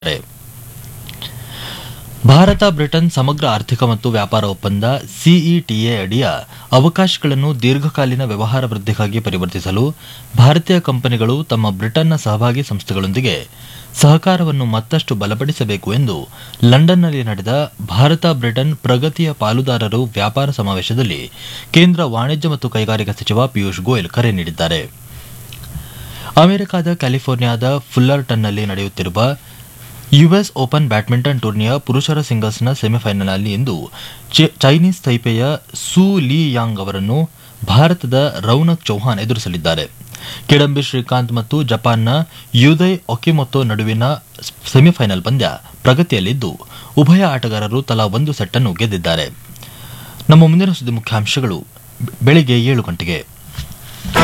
Bharat Britain ಸಮಗ್ರ ಆರ್ಥಿಕ ಮತ್ತು ವ್ಯಾಪಾರ ಒಪ್ಪಂದ ಸಿಇಟಿಎ ಅಡಿಯ ಅವಕಾಶಗಳನ್ನು ದೀರ್ಘಕಾಲೀನ ವ್ಯವಹಾರ ವೃದ್ಧಿಗಾಗಿ ಪರಿವರ್ತಿಸಲು ಭಾರತೀಯ ಕಂಪನಿಗಳು ತಮ್ಮ ಬ್ರಿಟನ್ನ ಸಹಭಾಗಿ ಸಂಸ್ಥೆಗಳೊಂದಿಗೆ ಸಹಕಾರವನ್ನು ಮತ್ತಷ್ಟು ಬಲಪಡಿಸಬೇಕು ಎಂದು ಲಂಡನ್ನಲ್ಲಿ ನಡೆದ ಭಾರತ ಬ್ರಿಟನ್ ಪ್ರಗತಿಯ ಪಾಲುದಾರರು ವ್ಯಾಪಾರ ಸಮಾವೇಶದಲ್ಲಿ ಕೇಂದ್ರ ವಾಣಿಜ್ಯ ಮತ್ತು ಕೈಗಾರಿಕಾ ಸಚಿವ ಪಿಯೂಷ್ ಗೋಯಲ್ ಕರೆ ನೀಡಿದ್ದಾರೆ ಅಮೆರಿಕದ ಕ್ಯಾಲಿಫೋರ್ನಿಯಾದ ಫುಲ್ಲರ್ಟನ್ನಲ್ಲಿ ನಡೆಯುತ್ತಿರುವ ಯುಎಸ್ ಓಪನ್ ಬ್ಯಾಡ್ಮಿಂಟನ್ ಟೂರ್ನಿಯ ಪುರುಷರ ಸಿಂಗಲ್ಸ್ನ ಸೆಮಿಫೈನಲ್ನಲ್ಲಿ ಇಂದು ಚೆ- ಚೈನೀಸ್ ತೈಪೆಯ ಸೂ ಲೀ ಯಾಂಗ್ ಅವರನ್ನು ಭಾರತದ ರೌನಕ್ ಚೌಹಾನ್ ಎದುರಿಸಲಿದ್ದಾರೆ ಕಿಡಂಬಿ ಶ್ರೀಕಾಂತ್ ಮತ್ತು ಜಪಾನ್ನ ಯುದಯ್ ಒಕಿಮೊತೊ ನಡುವಿನ ಸೆಮಿಫೈನಲ್ ಪಂದ್ಯ ಪ್ರಗತಿಯಲ್ಲಿದ್ದು ಉಭಯ ಆಟಗಾರರು ತಲಾ ಒಂದು ಸೆಟ್ ಅನ್ನು ಗೆದ್ದಿದ್ದಾರೆ ನಮ್ಮ ಮುಂದಿನ ಸುದ್ದಿ ಮುಖ್ಯಾಂಶಗಳು ಬೆಳಿಗ್ಗೆ ಏಳು ಗಂಟೆಗೆ